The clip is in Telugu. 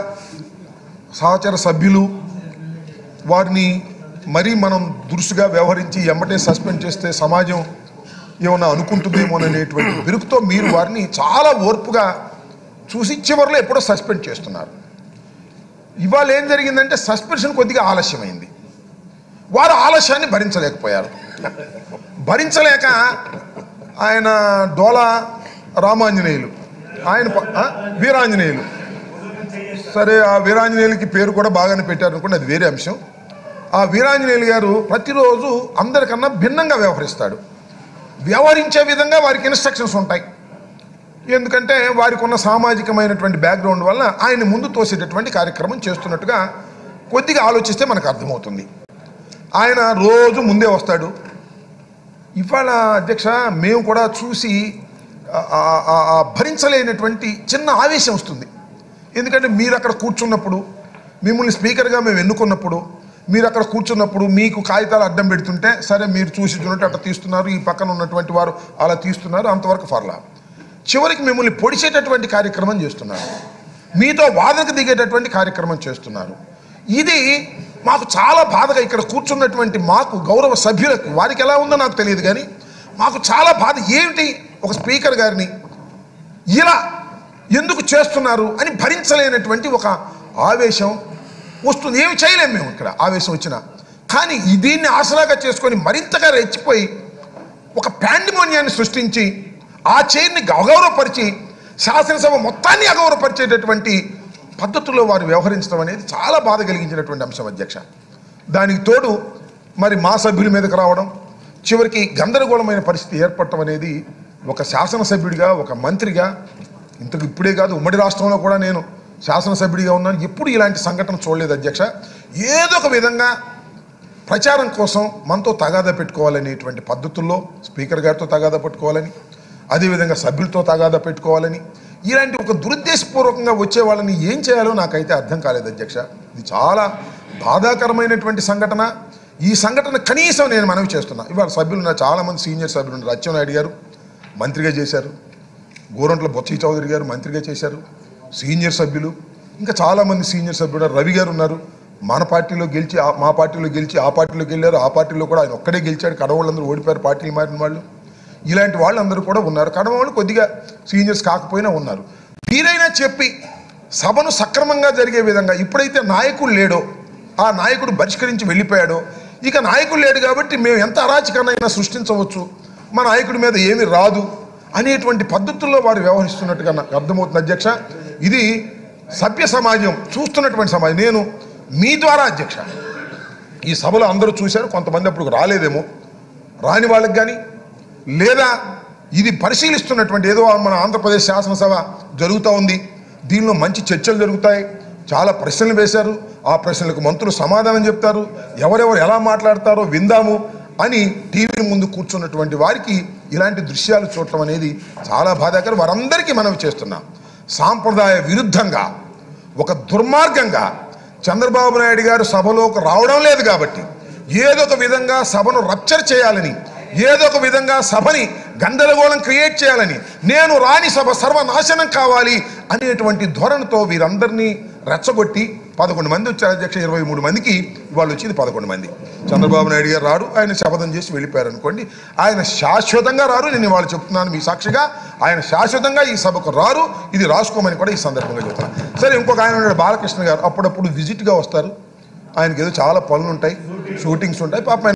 సహచర సభ్యులు వారిని మరీ మనం దురుసుగా వ్యవహరించి ఎమ్మటే సస్పెండ్ చేస్తే సమాజం ఏమన్నా అనుకుంటుందేమోననేటువంటి బెరుకుతో మీరు వారిని చాలా ఓర్పుగా చూసి చివరిలో ఎప్పుడో సస్పెండ్ చేస్తున్నారు ఇవాళ ఏం జరిగిందంటే సస్పెన్షన్ కొద్దిగా ఆలస్యమైంది వారు ఆలస్యాన్ని భరించలేకపోయారు భరించలేక ఆయన డోలా రామాంజనేయులు ఆయన ప- ఆ? వీరాంజనేయులు సరే ఆ వీరాంజనేయులకి పేరు కూడా బాగానే పెట్టారు అనుకోండి అది వేరే అంశం ఆ వీరాంజనేయులు గారు ప్రతిరోజు అందరికన్నా భిన్నంగా వ్యవహరిస్తాడు వ్యవహరించే విధంగా వారికి ఇన్స్ట్రక్షన్స్ ఉంటాయి ఎందుకంటే వారికి ఉన్న సామాజికమైనటువంటి బ్యాక్గ్రౌండ్ వల్ల ఆయన ముందు తోసేటటువంటి కార్యక్రమం చేస్తున్నట్టుగా కొద్దిగా ఆలోచిస్తే మనకు అర్థమవుతుంది ఆయన రోజు ముందే వస్తాడు ఇవాళ అధ్యక్ష మేము కూడా చూసి ఆ- ఆ- ఆ- ఆ భరించలేనటువంటి చిన్న ఆవేశం వస్తుంది ఎందుకంటే మీరు అక్కడ కూర్చున్నప్పుడు మిమ్మల్ని స్పీకర్గా మేము ఎన్నుకున్నప్పుడు మీరు అక్కడ కూర్చున్నప్పుడు మీకు కాగితాలు అడ్డం పెడుతుంటే సరే మీరు చూసి చూడండి అట్లా తీస్తున్నారు ఈ పక్కన ఉన్నటువంటి వారు అలా తీస్తున్నారు అంతవరకు ఫర్లా చివరికి మిమ్మల్ని పొడిచేటటువంటి కార్యక్రమం చేస్తున్నారు మీతో వాదనకు దిగేటటువంటి కార్యక్రమం చేస్తున్నారు ఇది మాకు చాలా బాధగా ఇక్కడ కూర్చున్నటువంటి మాకు గౌరవ సభ్యులకు వారికి ఎలా ఉందో నాకు తెలియదు కానీ మాకు చాలా బాధ ఏమిటి ఒక స్పీకర్ గారిని ఇలా ఎందుకు చేస్తున్నారు అని భరించలేనటువంటి ఒక ఆవేశం వస్తుంది ఏమి చేయలేము మేము ఇక్కడ ఆవేశం వచ్చినా కానీ ఈ దీన్ని ఆసరాగా చేసుకొని మరింతగా రెచ్చిపోయి ఒక పాండిమోనియాన్ని సృష్టించి ఆ చైర్ని అగౌరవపరిచి శాసనసభ మొత్తాన్ని అగౌరవపరిచేటటువంటి పద్ధతుల్లో వారు వ్యవహరించడం అనేది చాలా బాధ కలిగించినటువంటి అంశం అధ్యక్ష దానికి తోడు మరి మా సభ్యుల మీదకి రావడం చివరికి గందరగోళమైన పరిస్థితి ఏర్పడటం అనేది ఒక శాసనసభ్యుడిగా ఒక మంత్రిగా ఇంతకు ఇప్పుడే కాదు ఉమ్మడి రాష్ట్రంలో కూడా నేను శాసనసభ్యుడిగా ఉన్నాను ఎప్పుడు ఇలాంటి సంఘటన చూడలేదు అధ్యక్ష ఏదో ఒక విధంగా ప్రచారం కోసం మనతో తగాదా పెట్టుకోవాలనేటువంటి పద్ధతుల్లో స్పీకర్ గారితో తగాదా పెట్టుకోవాలని అదేవిధంగా సభ్యులతో తగాదా పెట్టుకోవాలని ఇలాంటి ఒక దురుద్దేశపూర్వకంగా వచ్చే వాళ్ళని ఏం చేయాలో నాకైతే అర్థం కాలేదు అధ్యక్ష ఇది చాలా బాధాకరమైనటువంటి సంఘటన ఈ సంఘటన కనీసం నేను మనవి చేస్తున్నా ఇవాళ సభ్యులు ఉన్నారు చాలామంది సీనియర్ సభ్యులు ఉన్నారు అచ్చెన్నాయుడు గారు మంత్రిగా చేశారు గోరంట్ల బొత్స చౌదరి గారు మంత్రిగా చేశారు సీనియర్ సభ్యులు ఇంకా చాలామంది సీనియర్ సభ్యులు ఉన్నారు. రవి గారు ఉన్నారు మన పార్టీలో గెలిచి ఆ- మా పార్టీలో గెలిచి ఆ పార్టీలోకి వెళ్ళారు ఆ పార్టీలో కూడా ఆయన ఒక్కడే గెలిచాడు కడవాళ్ళందరూ ఓడిపోయారు పార్టీలు మారిన వాళ్ళు ఇలాంటి వాళ్ళందరూ కూడా ఉన్నారు కడవ వాళ్ళు కొద్దిగా సీనియర్స్ కాకపోయినా ఉన్నారు వీరైనా చెప్పి సభను సక్రమంగా జరిగే విధంగా ఇప్పుడైతే నాయకుడు లేడో ఆ నాయకుడు బహిష్కరించి వెళ్ళిపోయాడో ఇక నాయకుడు లేడు కాబట్టి మేము ఎంత అరాచకాన్నైనా సృష్టించవచ్చు మా నాయకుడి మీద ఏమీ రాదు అనేటువంటి పద్ధతుల్లో వారు వ్యవహరిస్తున్నట్టుగా నాకు అర్థమవుతుంది అధ్యక్ష ఇది సభ్య సమాజం చూస్తున్నటువంటి సమాజం నేను మీ ద్వారా అధ్యక్ష ఈ సభలో అందరూ చూశారు కొంతమంది అప్పుడు రాలేదేమో రాని వాళ్ళకి కానీ లేదా ఇది పరిశీలిస్తున్నటువంటి ఏదో మన ఆంధ్రప్రదేశ్ శాసనసభ జరుగుతూ ఉంది దీనిలో మంచి చర్చలు జరుగుతాయి చాలా ప్రశ్నలు వేశారు ఆ ప్రశ్నలకు మంత్రులు సమాధానం చెప్తారు ఎవరెవరు ఎలా మాట్లాడతారో విందాము అని టీవీ ముందు కూర్చున్నటువంటి వారికి ఇలాంటి దృశ్యాలు చూడటం అనేది చాలా బాధాకరం వారందరికీ మనవి చేస్తున్నాం సాంప్రదాయ విరుద్ధంగా ఒక దుర్మార్గంగా చంద్రబాబు నాయుడు గారు సభలోకి రావడం లేదు కాబట్టి ఏదో ఒక విధంగా సభను రప్చర్ చేయాలని ఏదో ఒక విధంగా సభని గందరగోళం క్రియేట్ చేయాలని నేను రాని సభ సర్వనాశనం కావాలి అనేటువంటి ధోరణితో వీరందరినీ రెచ్చగొట్టి పదకొండు మంది వచ్చారు అధ్యక్ష ఇరవై మూడు మందికి వాళ్ళు వచ్చింది పదకొండు మంది చంద్రబాబు నాయుడు గారు రాడు ఆయన శపథం చేసి వెళ్ళిపోయారు అనుకోండి ఆయన శాశ్వతంగా రారు నేను వాళ్ళు చెప్తున్నాను మీ సాక్షిగా ఆయన శాశ్వతంగా ఈ సభకు రారు ఇది రాసుకోమని కూడా ఈ సందర్భంగా చెప్తున్నాను సరే ఇంకొక ఆయన ఉన్నాడు బాలకృష్ణ గారు అప్పుడప్పుడు విజిట్గా వస్తారు ఆయనకి ఏదో చాలా పనులు ఉంటాయి షూటింగ్స్ ఉంటాయి పాప ఆయన